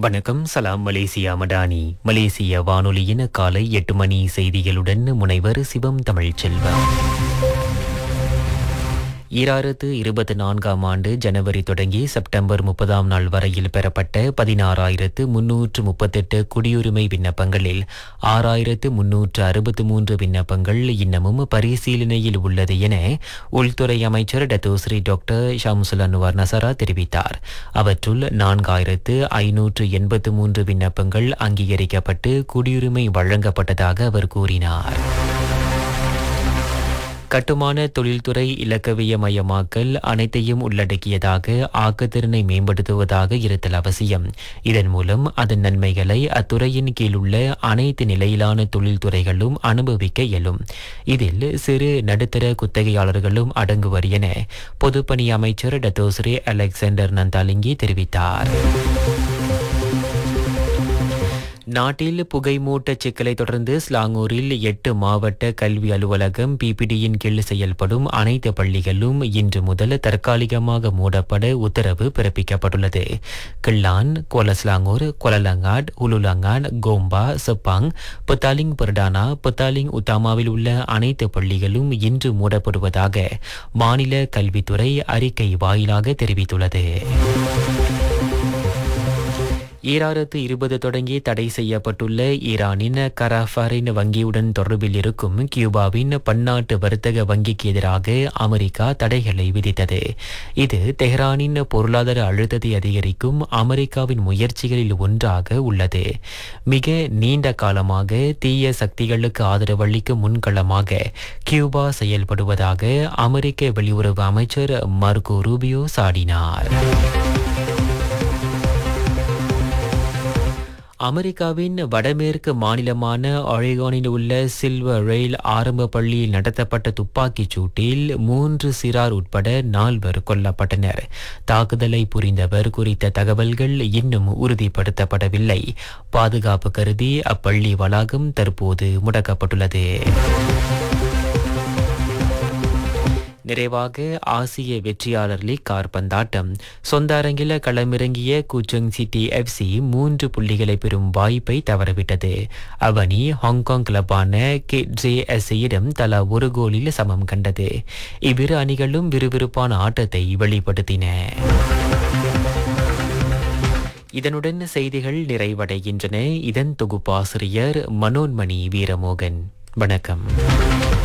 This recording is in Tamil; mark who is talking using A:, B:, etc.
A: வணக்கம் சலாம் மலேசியா மடானி மலேசிய வானொலியின் காலை எட்டு மணி செய்திகளுடன் முனைவர் சிவம் தமிழ்ச்செல்வம் ஈராயிரத்து இருபத்தி நான்காம் ஆண்டு ஜனவரி தொடங்கி செப்டம்பர் முப்பதாம் நாள் வரையில் பெறப்பட்ட பதினாறாயிரத்து முன்னூற்று முப்பத்தெட்டு குடியுரிமை விண்ணப்பங்களில் ஆறாயிரத்து முன்னூற்று அறுபத்து மூன்று விண்ணப்பங்கள் இன்னமும் பரிசீலனையில் உள்ளது என உள்துறை அமைச்சர் Dato' Sri doctor Shamsul Anuar Nasarah தெரிவித்தார் அவற்றுள் நான்காயிரத்து ஐநூற்று எண்பத்து மூன்று விண்ணப்பங்கள் அங்கீகரிக்கப்பட்டு குடியுரிமை வழங்கப்பட்டதாக அவர் கூறினார் கட்டுமான தொழில்துறை இலக்கவியமயமாக்கல் அனைத்தையும் உள்ளடக்கியதாக ஆக்கத்திறனை மேம்படுத்துவதாக இருத்தல் அவசியம் இதன் மூலம் அதன் நன்மைகளை அத்துறையின் கீழ் உள்ள அனைத்து நிலையிலான தொழில்துறைகளும் அனுபவிக்க இயலும் இதில் சிறு நடுத்தர குத்தகையாளர்களும் அடங்குவர் என பொதுப்பணி அமைச்சர் டத்தோஸ்ரே அலெக்சாண்டர் நந்தாலிங்கி தெரிவித்தார் நாட்டில் புகைமூட்ட சிக்கலை தொடர்ந்து ஸ்லாங்கூரில் எட்டு மாவட்ட கல்வி அலுவலகம் பிபிடியின் கீழ் செயல்படும் அனைத்து பள்ளிகளும் இன்று முதல் தற்காலிகமாக மூடப்பட உத்தரவு பிறப்பிக்கப்பட்டுள்ளது கிள்ளான் கோலஸ்லாங்கூர் கொலலங்காட் உலுலங்கான் கோம்பா செப்பாங் புத்தாலிங் பர்டானா புத்தாலிங் உத்தாமாவில் உள்ள அனைத்து பள்ளிகளும் இன்று மூடப்படுவதாக மாநில கல்வித்துறை அறிக்கை வாயிலாக தெரிவித்துள்ளது ஈராயிரத்து இருபது தொடங்கி தடை செய்யப்பட்டுள்ள ஈரானின் கராஃபாரின் வங்கியுடன் தொடர்பில் இருக்கும் கியூபாவின் பன்னாட்டு வர்த்தக வங்கிக்கு எதிராக அமெரிக்கா தடைகளை விதித்தது இது தெஹ்ரானின் பொருளாதார அழுத்தத்தை அதிகரிக்கும் அமெரிக்காவின் முயற்சிகளில் ஒன்றாக உள்ளது மிக நீண்ட காலமாக தீய சக்திகளுக்கு ஆதரவளிக்கும் முன்களமாக கியூபா செயல்படுவதாக அமெரிக்க வெளியுறவு அமைச்சர் மார்கோ ரூபியோ சாடினார் அமெரிக்காவின் வடமேற்கு மாநிலமான ஒரேகானில் உள்ள சில்வர் ரெயில் ஆரம்ப பள்ளியில் நடத்தப்பட்ட துப்பாக்கிச் சூட்டில் மூன்று சிறார் உட்பட நால்வர் கொல்லப்பட்டனர் தாக்குதலை புரிந்தவர் குறித்த தகவல்கள் இன்னும் உறுதிப்படுத்தப்படவில்லை பாதுகாப்பு கருதி அப்பள்ளி வளாகம் தற்போது முடக்கப்பட்டுள்ளது நிறைவாக ஆசிய வெற்றியாளர் லீக் கார்பந்தாட்டம் சொந்த அரங்கில் களமிறங்கிய கூச்சங் சிட்டி எஃப்சி மூன்று புள்ளிகளை பெறும் வாய்ப்பை தவறவிட்டது அவனி ஹாங்காங் கிளப்பான கே ஜே எஸ்இடம் தலா ஒரு கோலில் சமம் கண்டது இவ்விரு அணிகளும் விறுவிறுப்பான ஆட்டத்தை வெளிப்படுத்தின இதனுடன் செய்திகள் நிறைவடைகின்றன இதன் தொகுப்பாசிரியர் மனோன்மணி வீரமோகன் வணக்கம்